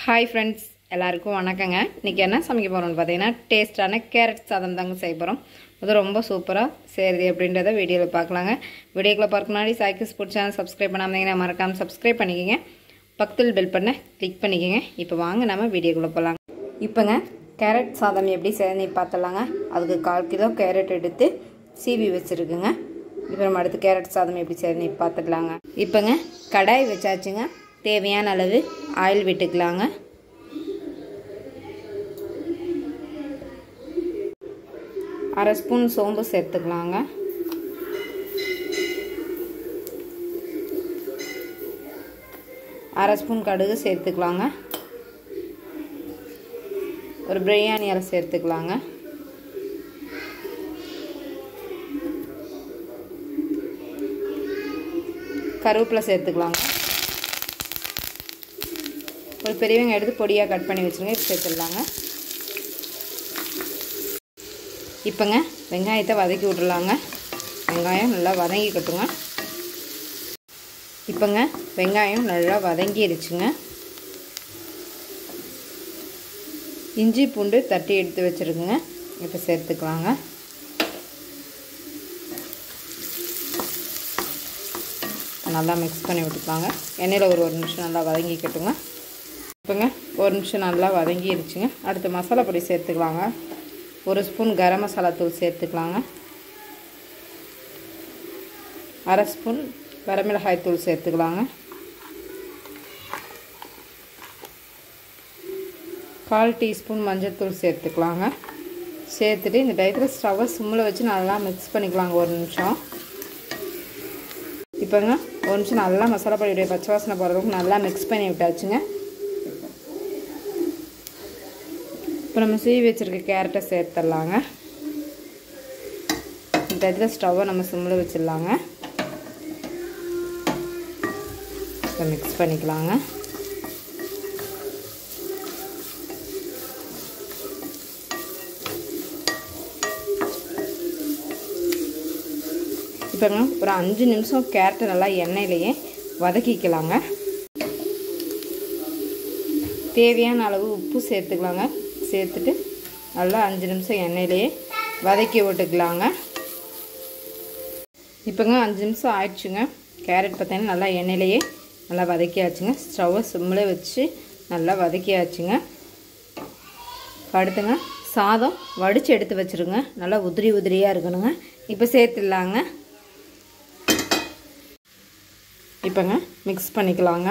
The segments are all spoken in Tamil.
ஹாய் ஃப்ரெண்ட்ஸ் எல்லாருக்கும் வணக்கங்க இன்றைக்கி என்ன சமைக்க போகிறோம்னு பார்த்தீங்கன்னா டேஸ்டான கேரட் சாதம் தாங்க செய்ய போகிறோம் அது ரொம்ப சூப்பராக செய்கிறது அப்படின்றத வீடியோவில் பார்க்கலாங்க வீடியோக்குள்ள பார்க்க முன்னாடி சாய்க்கு ஸ்போர்ட் சேனல் சப்ஸ்கிரைப் பண்ணாமீங்கன்னா மறக்காமல் சப்ஸ்கிரைப் பண்ணிக்கோங்க பக்கத்தில் பெல் பண்ண கிளிக் பண்ணிக்கோங்க இப்போ வாங்க நம்ம வீடியோக்குள்ளே போகலாங்க இப்போங்க கேரட் சாதம் எப்படி செய்யணும்னு பார்த்துலாங்க அதுக்கு கால் கிலோ கேரட் எடுத்து சீவி வச்சுருக்குங்க இப்போ நம்ம அடுத்து கேரட் சாதம் எப்படி செய்யணும்னு பார்த்துக்கலாங்க இப்போங்க கடாய் வச்சாச்சுங்க தேவையான அளவு ஆயில் விட்டுக்கலாங்க அரை ஸ்பூன் சோம்பு சேர்த்துக்கலாங்க அரை ஸ்பூன் கடுகு சேர்த்துக்கலாங்க ஒரு பிரியாணி அரை சேர்த்துக்கலாங்க கருவேப்பிலை சேர்த்துக்கலாங்க ஒரு பெரிய வெங்காயம் எடுத்து பொடியாக கட் பண்ணி வச்சுருங்க இப்போ சேர்த்துடலாங்க இப்போங்க வெங்காயத்தை வதக்கி விட்றலாங்க வெங்காயம் நல்லா வதங்கிக்கட்டுங்க இப்போங்க வெங்காயம் நல்லா வதங்கிருச்சுங்க இஞ்சி பூண்டு தட்டி எடுத்து வச்சுருக்குங்க இப்போ சேர்த்துக்கலாங்க நல்லா மிக்ஸ் பண்ணி விட்டுக்கலாங்க எண்ணெயில் ஒரு ஒரு நிமிஷம் நல்லா வதங்கிக்கட்டுங்க இப்போங்க ஒரு நிமிஷம் நல்லா வதங்கிருச்சுங்க அடுத்து மசாலா பொடி சேர்த்துக்கலாங்க ஒரு ஸ்பூன் கரம் மசாலா தூள் சேர்த்துக்கலாங்க அரை ஸ்பூன் வரமிளகாய் தூள் சேர்த்துக்கலாங்க கால் டீஸ்பூன் மஞ்சள் தூள் சேர்த்துக்கலாங்க சேர்த்துட்டு இந்த டயத்தில் ஸ்டவ்வை சிம்மில் வச்சு நல்லா மிக்ஸ் பண்ணிக்கலாங்க ஒரு நிமிஷம் இப்போங்க ஒரு நிமிஷம் நல்லா மசாலா பொடியுடைய பச்சை வாசனை போகிறதுக்கு நல்லா மிக்ஸ் பண்ணி விட்டாச்சுங்க இப்போ நம்ம சீவி வச்சுருக்க கேரட்டை சேர்த்துடலாங்க இந்த இதில் ஸ்டவ்வை நம்ம சிம்மில் வச்சிடலாங்க இதை மிக்ஸ் பண்ணிக்கலாங்க இப்போங்க ஒரு அஞ்சு நிமிஷம் கேரட்டை நல்லா எண்ணெயிலேயே வதக்கிக்கலாங்க தேவையான அளவு உப்பு சேர்த்துக்கலாங்க சேர்த்துட்டு நல்லா அஞ்சு நிமிஷம் எண்ணெயிலேயே வதக்கி விட்டுக்கலாங்க இப்போங்க அஞ்சு நிமிஷம் ஆயிடுச்சுங்க கேரட் பார்த்தீங்கன்னா நல்லா எண்ணெயிலேயே நல்லா வதக்கியாச்சுங்க ஸ்டவ்வை சிம்மில் வச்சு நல்லா வதக்கியாச்சுங்க அடுத்துங்க சாதம் வடித்து எடுத்து வச்சுருங்க நல்லா உதிரி உதிரியாக இருக்கணுங்க இப்போ சேர்த்துடலாங்க இப்போங்க மிக்ஸ் பண்ணிக்கலாங்க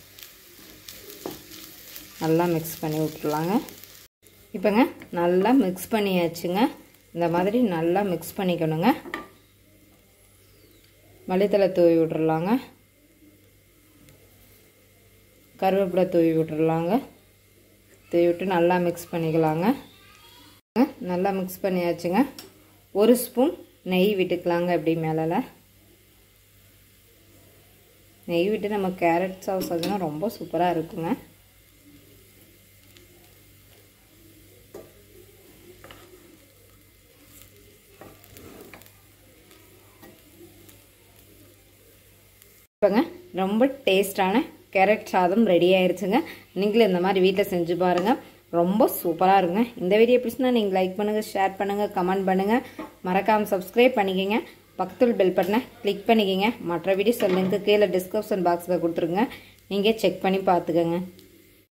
நல்லா மிக்ஸ் பண்ணி விட்டுலாங்க இப்போங்க நல்லா மிக்ஸ் பண்ணியாச்சுங்க இந்த மாதிரி நல்லா மிக்ஸ் பண்ணிக்கணுங்க மல்லித்தலை தூவி விட்றலாங்க கருவேப்பிலை தூவி விட்றலாங்க தூவி விட்டு நல்லா மிக்ஸ் பண்ணிக்கலாங்க நல்லா மிக்ஸ் பண்ணியாச்சுங்க ஒரு ஸ்பூன் நெய் விட்டுக்கலாங்க அப்படி மேலே நெய் விட்டு நம்ம கேரட் சாஸ் அதுனா ரொம்ப சூப்பராக இருக்குங்க இப்போங்க ரொம்ப டேஸ்டான கேரட் சாதம் ரெடி ஆயிடுச்சுங்க நீங்களும் இந்த மாதிரி வீட்டில் செஞ்சு பாருங்கள் ரொம்ப சூப்பராக இருங்க இந்த வீடியோ பிடிச்சினா நீங்கள் லைக் பண்ணுங்கள் ஷேர் பண்ணுங்கள் கமெண்ட் பண்ணுங்கள் மறக்காமல் சப்ஸ்கிரைப் பண்ணிக்கோங்க பக்கத்தில் பெல் பட்டனை கிளிக் பண்ணிக்கோங்க மற்ற வீடியோஸ் லிங்க்கு கீழே டிஸ்கிரிப்ஷன் பாக்ஸில் கொடுத்துருங்க நீங்கள் செக் பண்ணி பார்த்துக்கோங்க